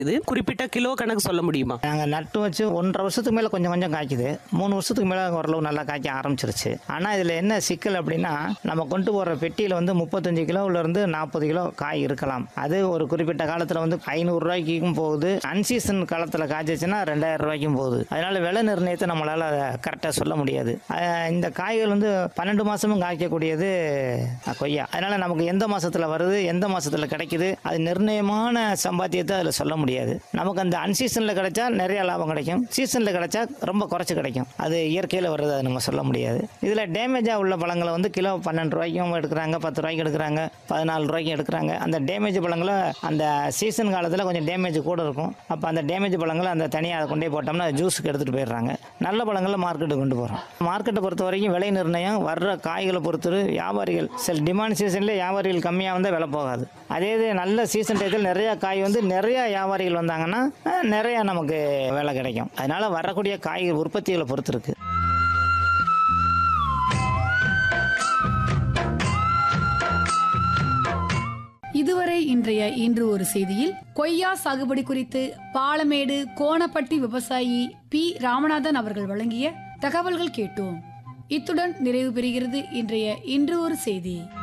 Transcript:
இது குறிப்பிட்ட கிலோ கணக்கு சொல்ல முடியுமா நாங்கள் நட்டு வச்சு ஒன்றரை வருஷத்துக்கு மேலே கொஞ்சம் கொஞ்சம் காய்க்குது மூணு வருஷத்துக்கு மேலே ஓரளவு நல்லா காய்க்க ஆரம்பிச்சிருச்சு ஆனால் இதில் என்ன சிக்கல் அப்படின்னா நம்ம கொண்டு போகிற பெட்டியில் வந்து முப்பத்தஞ்சு கிலோவிலேருந்து நாற்பது கிலோ காய் இருக்கலாம் அது ஒரு குறிப்பிட்ட காலத்தில் வந்து ஐநூறுரூவாய்க்கும் போகுது அன்சீசன் காலத்தில் காய்ச்சிச்சுன்னா ரெண்டாயிரம் ரூபாய்க்கும் போகுது அதனால் விலை நிர்ணயத்தை நம்மளால் கரெக்டாக சொல்ல முடியாது அஹ் இந்த காய்கள் வந்து பன்னெண்டு மாதமும் காய்க்கக்கூடியது அஹ், கொய்யா அதனால் நமக்கு எந்த மாதத்தில் வருது எந்த மாதத்தில் கிடைக்குது அது நிர்ணயமான சம்பாத்தியத்தை அதில் சொல்ல முடியாது நமக்கு அந்த அன்சீசனில் கிடைச்சா நிறைய லாபம் கிடைக்கும் சீசனில் கிடைச்சா ரொம்ப குறைச்சி கிடைக்கும் அது இயற்கையில் வர்றது அது நம்ம சொல்ல முடியாது இதில் டேமேஜாக உள்ள பழங்களை வந்து கிலோ பன்னெண்டு ரூபாய்க்கும் எடுக்கிறாங்க பத்து ரூபாய்க்கு எடுக்கிறாங்க பதினாலு ரூபாய்க்கும் எடுக்கிறாங்க அந்த டேமேஜ் பழங்களை அந்த சீசன் காலத்தில் கொஞ்சம் டேமேஜ் கூட இருக்கும் அப்போ அந்த டேமேஜ் பழங்களை அந்த தனியாக அதை கொண்டே போட்டோம்னா அது ஜூஸுக்கு எடுத்துகிட்டு போயிடுறாங்க நல்ல பழங்களை மார்க்கெட்டுக்கு கொண்டு போகிறோம் மார்க்கெட்டை பொறுத்த வரைக்கும் விலை நிர்ணயம் வர்ற காய்களை பொறுத்து வியாபாரிகள் சில டிமாண்ட் சீசன்லேயே வியாபாரிகள் கம்மியாக வந்தால் விலை போகாது அதே இது நல்ல சீசன் டயத்தில் நிறைய காய் வந்து நிறைய வியாபாரிகள் வந்தாங்கன்னா அஹ், நிறைய நமக்கு விலை கிடைக்கும் அதனால வரக்கூடிய காய் உற்பத்திகளை பொறுத்து இருக்கு இதுவரை இன்றைய இன்று ஒரு செய்தியில் கொய்யா சாகுபடி குறித்து பாலமேடு கோணப்பட்டி விவசாயி பி ராமநாதன் அவர்கள் வழங்கிய தகவல்கள் கேட்டோம் இத்துடன் நிறைவு பெறுகிறது இன்றைய இன்று ஒரு செய்தி